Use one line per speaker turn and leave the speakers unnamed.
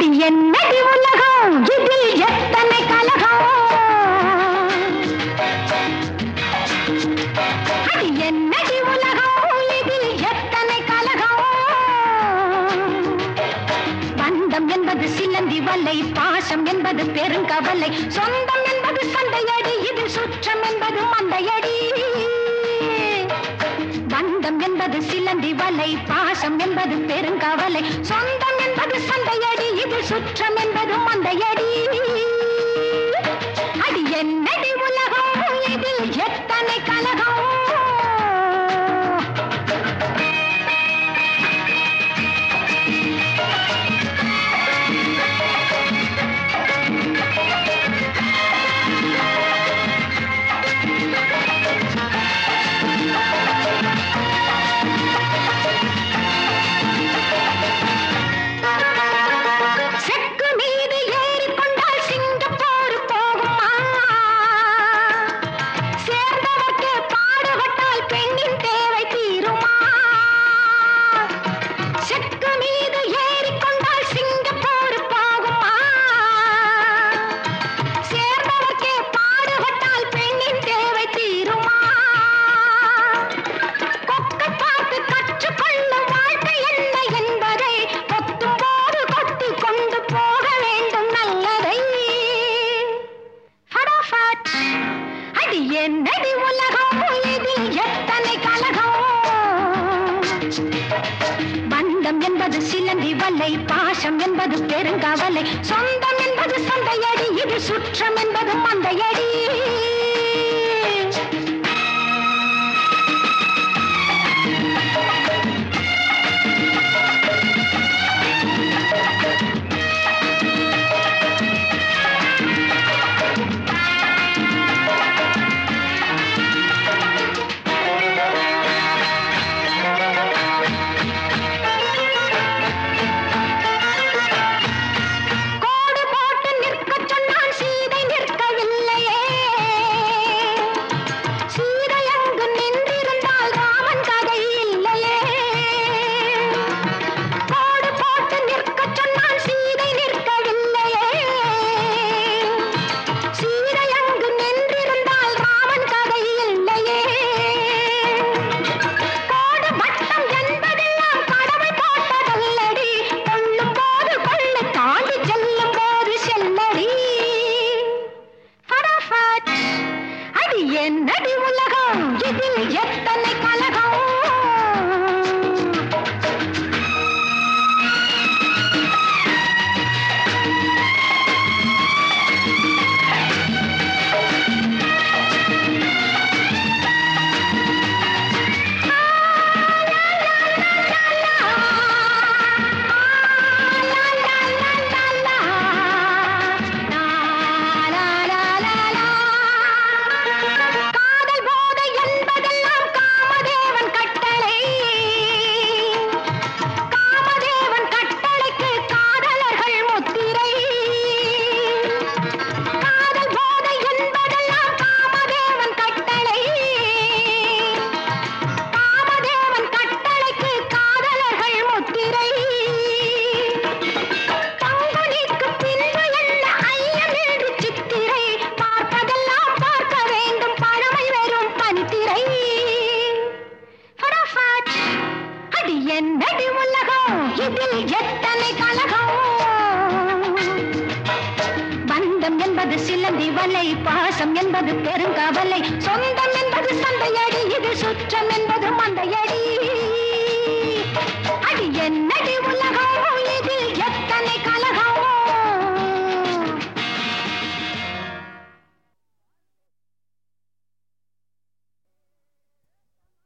அடி என்னடி உலகம் இதில் எத்தனை கலகம் அடி என்னடி உலகம் இதில் எத்தனை கலகம் பந்தம் என்பது சிலந்தி வல்லை பாசம் என்பது பெருங்கவலை சொந்தம் என்பது சண்டையடி இது சுற்றம் என்பது மந்தையடி பந்தம் என்பது சிலந்தி வலை பாசம் என்பது பெருங்கவலை சொந்தம் என்பது சண்டையடி இது சுற்றம் என்பது மந்தையடி அடி என்னடி உலகம் இதில் எத்தனை கலகம் செக்கு மீது ஏறிக்கொண்டால் சிங்கப்பூர் போகுமா சேர்ந்தவர்க்கு பாடுபட்டால் பெண்ணின் தேவை தீருமா செக்கு மீது ஏறிக்கொண்டால் சிங்கப்பூர் போகுமா சேர்ந்தவர்க்கே பாடுபட்டால் பெண்ணின் தேவை தீருமா கொக்கை பார்த்து கற்றுக்கொள்ளும் வாழ்க்கை என்ன என்பதை கொத்தும் போது கொத்தி கொண்டு போக வேண்டும் நல்லதை ஃபடாஃபட். அடி என்னடி உலகம் இதில் எத்தனை கலகம் பந்தம் என்பது சிலந்தி வல்லை பாசம் என்பது பெருங்கவலை சொந்தம் என்பது சந்தையடி இது சுற்றம் என்பது மந்தையடி கோடு போட்டு நிற்கச் சொன்னால் சீதை நிற்கவில்லையே சீதை அங்கு நின்றிருந்தால் ராமன் கதை இல்லையே கோடு போட்டு நிற்கச் சொன்னால் சீதை நிற்கவில்லையே சீதை அங்கு நின்றிருந்தால் ராமன் கதை இல்லையே கோடு வட்டம் என்பதெல்லாம் கடவுள் போட்டதல்லடி கொள்ளும் போது கொள்ளு தாண்டி செல்லும் போது செல்லடி ஃபடாஃபட். அடி என்னடி உலகம் இதில் எத்தனை கலகம் காதல் போதை என்பதெல்லாம் காமதேவன் கட்டளை காமதேவன் கட்டளைக்கு காதலர்கள் முத்திரை காதல் போதை என்பதெல்லாம் காமதேவன் கட்டளை காமதேவன் கட்டளைக்கு காதலர்கள் முத்திரை பங்குனிக்கு பின்பு என்ன ஐயம் என்று சித்திரை பார்ப்பதெல்லாம் பார்க்க வேண்டும் பழமை வெறும் பனித்திரை ஃபடாஃபட். அடி என்னடி உலகம் இதில் எத்தனை கலகம் பந்தம் என்பது சிலந்தி வலை பாசம் என்பது பெருங்கவலை சொந்தம் என்பது சந்தையடி இது சுற்றம் என்பது மந்தையடி